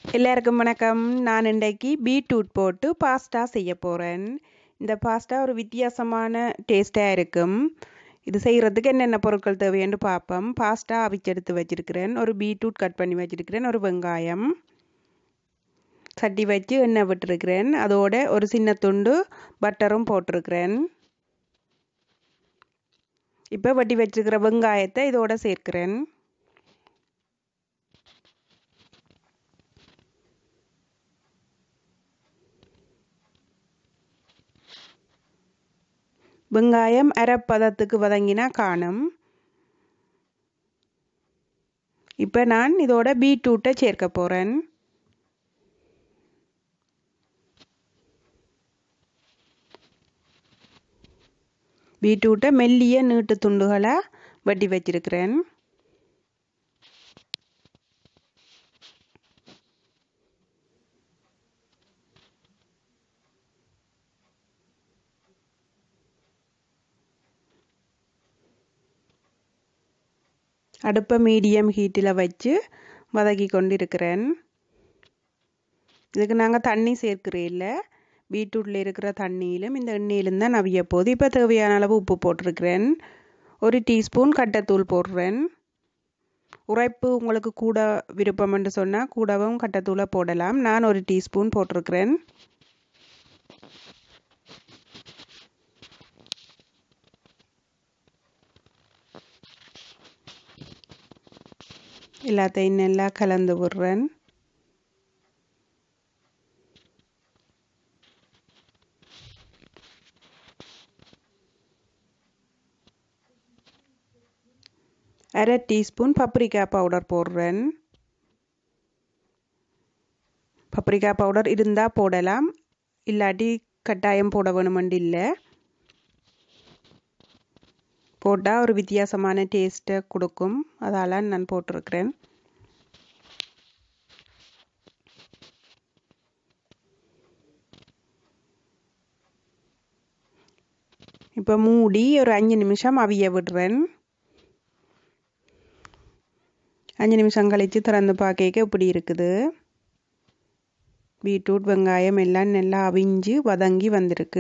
எல்லாருக்கும் வணக்கம் நான் இன்றைக்கு பீட்ரூட் போட்டு பாஸ்தா செய்ய போகிறேன் இந்த பாஸ்தா ஒரு வித்தியாசமான டேஸ்ட்டாக இருக்கும் இது செய்கிறதுக்கு என்னென்ன பொருட்கள் தேவைன்னு பார்ப்போம் பாஸ்தா அவிச்செடுத்து வச்சிருக்கிறேன் ஒரு பீட்ரூட் கட் பண்ணி வச்சிருக்கிறேன் ஒரு வெங்காயம் சட்டி வச்சு எண்ணெய் விட்டுருக்கிறேன் அதோட ஒரு சின்ன துண்டு பட்டரும் போட்டிருக்கிறேன் இப்போ வட்டி வச்சிருக்கிற வெங்காயத்தை இதோட சேர்க்கிறேன் வெங்காயம் அரைப்பதத்துக்கு வதங்கினா காணும் இப்போ நான் இதோட பீட்ரூட்டை சேர்க்க போகிறேன் பீட்ரூட்டை மெல்லிய நீட்டு துண்டுகளாக வெட்டி வச்சிருக்கிறேன் அடுப்பை மீடியம் ஹீட்டில் வச்சு வதக்கி கொண்டு இருக்கிறேன் இதுக்கு நாங்கள் தண்ணி சேர்க்கிறேன் இல்லை பீட்ரூட்டில் இருக்கிற தண்ணியிலும் இந்த எண்ணெயிலும் தான் நவிய போகுது இப்போ தேவையான அளவு உப்பு போட்டிருக்கிறேன் ஒரு டீஸ்பூன் கட்டைத்தூள் போடுறேன் உரைப்பு உங்களுக்கு கூட விருப்பம்னு சொன்னால் கூடவும் கட்டைத்தூளை போடலாம் நான் ஒரு டீஸ்பூன் போட்டிருக்கிறேன் எல்லாத்தையும் நல்லா கலந்து விடுறேன் அரை டீஸ்பூன் பப்ரிக்கா பவுடர் போடுறேன் பப்ரிக்கா பவுடர் இருந்தால் போடலாம் இல்லாட்டி கட்டாயம் போட வேணுமெண்டு இல்லை போட்டால் ஒரு வித்தியாசமான டேஸ்ட்டை கொடுக்கும் அதால் நான் போட்டிருக்கிறேன் இப்போ மூடி ஒரு அஞ்சு நிமிஷம் அவிய விடுறேன் அஞ்சு நிமிஷம் கழித்து திறந்து பார்க்க இப்படி இருக்குது பீட்ரூட் வெங்காயம் எல்லாம் நல்லா அவிஞ்சு வதங்கி வந்திருக்கு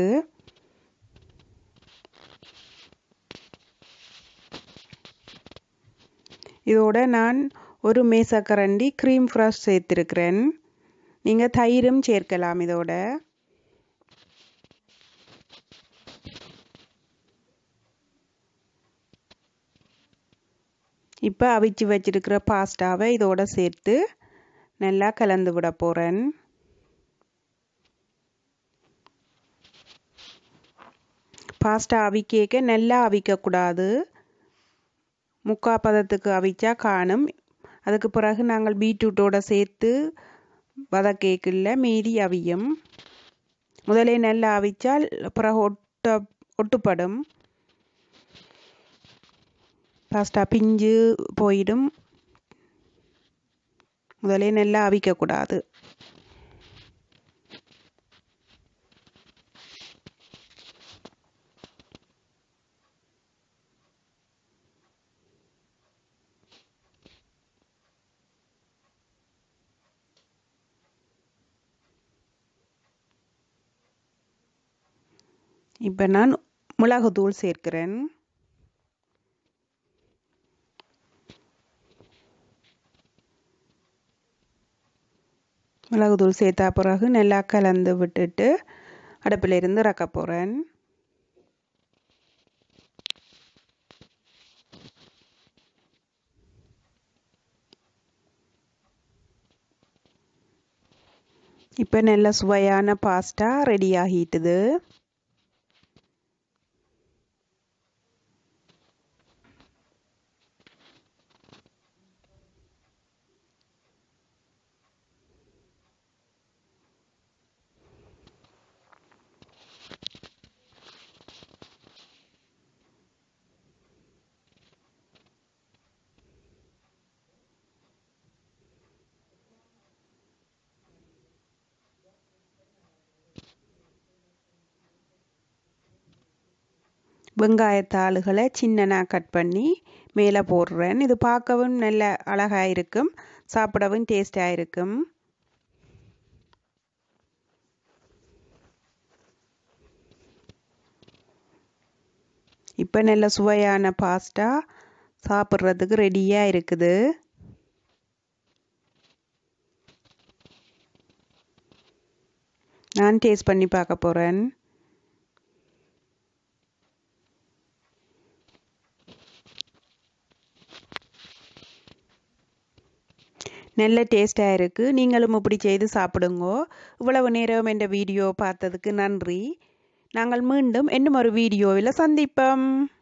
இதோட நான் ஒரு மேசக்கரண்டி க்ரீம் ஃப்ரெஷ் சேர்த்துருக்கிறேன் நீங்கள் தயிரும் சேர்க்கலாம் இதோட இப்போ அவிச்சு வச்சிருக்கிற பாஸ்டாவை இதோட சேர்த்து நல்லா கலந்து விட போகிறேன் பாஸ்டா அவிக்கேக்க நல்லா அவிக்கக்கூடாது முக்கா பதத்துக்கு அவிச்சா காணும் அதுக்கு பிறகு நாங்கள் பீட்ரூட்டோட சேர்த்து வதக்கேக்கில் மீதி அவியும் முதலே நல்லா அவிச்சால் பிறகு ஒட்ட ஒட்டுப்படும் பாஸ்டா பிஞ்சு போயிடும் முதலே நல்லா அவிக்கக்கூடாது இப்போ நான் மிளகுத்தூள் சேர்க்கிறேன் மிளகுத்தூள் சேர்த்தா பிறகு நல்லா கலந்து விட்டுட்டு அடுப்பில் இருந்து இறக்க போகிறேன் இப்போ நல்ல சுவையான பாஸ்டா ரெடி ஆகிட்டுது வெங்காயத்தாளுகளை சின்னனாக கட் பண்ணி மேலே போடுறேன் இது பார்க்கவும் நல்ல அழகாக இருக்கும் சாப்பிடவும் டேஸ்டாக இருக்கும் இப்போ நல்ல சுவையான பாஸ்டா சாப்பிட்றதுக்கு ரெடியாக இருக்குது நான் டேஸ்ட் பண்ணி பார்க்க போகிறேன் நல்ல டேஸ்டாக இருக்குது நீங்களும் இப்படி செய்து சாப்பிடுங்கோ இவ்வளவு நேரம் என்ற வீடியோ பார்த்ததுக்கு நன்றி நாங்கள் மீண்டும் இன்னும் ஒரு வீடியோவில் சந்திப்போம்